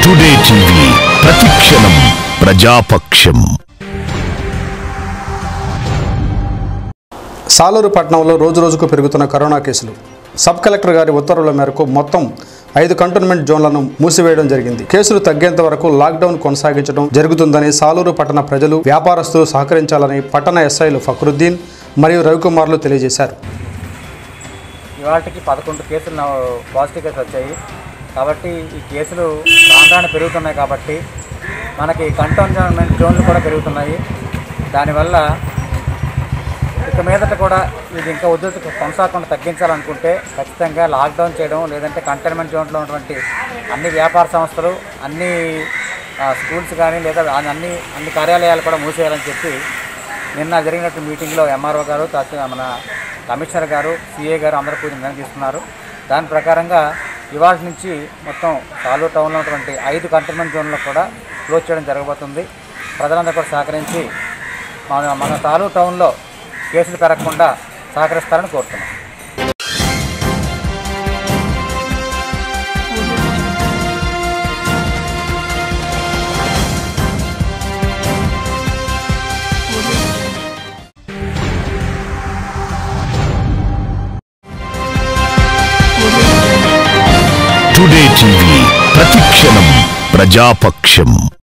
today TV ప్రతిక్షణం ప్రజాపక్షం సాలూరు పట్టణంలో రోజురోజుకు పెరుగుతున్న కరోనా కేసులు సబ్ కలెక్టర్ గారి ఉత్తర్వుల మేరకు మొత్తం ఐదు కంటోన్మెంట్ జోన్లను మూసివేయడం జరిగింది కేసులు తగ్గేంత వరకు లాక్డౌన్ కొనసాగించడం జరుగుతుందని సాలూరు పట్టణ ప్రజలు వ్యాపారస్తులు సహకరించాలని పట్టణ ఎస్ఐలు ఫక్రుద్దీన్ మరియు రవికుమార్లు తెలియజేశారు ఇవాళకి పదకొండు కేసులు నా- పాజిటివ్ కేసులు వచ్చాయి కాబట్టి ఈ కేసులు రాను రాను పెరుగుతున్నాయి కాబట్టి మనకి కంటోన్మెంట్ జోన్లు కూడా పెరుగుతున్నాయి దానివల్ల ఇక మీదట కూడా ఇది ఇంకా ఉధృతి కొనసాగకుండా తగ్గించాలనుకుంటే ఖచ్చితంగా లాక్డౌన్ చేయడం లేదంటే కంటైన్మెంట్ జోన్లో ఉన్నటువంటి అన్ని వ్యాపార సంస్థలు అన్ని ఆ, స్కూల్స్ కానీ లేదా అన్ని- అన్ని అన్ని కార్యాలయాలు కూడా మూసేయాలని చెప్పి నిన్న జరిగినట్టు మీటింగ్లో ఎంఆర్ఓ గారు తహసీ- మన కమిషనర్ గారు సిఏ గారు అందరూ కూర్చొని నిర్ణయం తీసుకున్నారు దాని ప్రకారంగా ఇవాళ నుంచి మొత్తం సాలూరు టౌన్లో ఉన్నటువంటి ఐదు కంటైన్మెంట్ జోన్లో కూడా క్లోజ్ చేయడం జరగబోతుంది ప్రజలందరూ కూడా సహకరించి మన మన తాలూరు టౌన్లో కేసులు పెరగకుండా సహకరిస్తారని కోరుతున్నాం టుడే టీవీ ప్రతిక్షణం ప్రజాపక్షం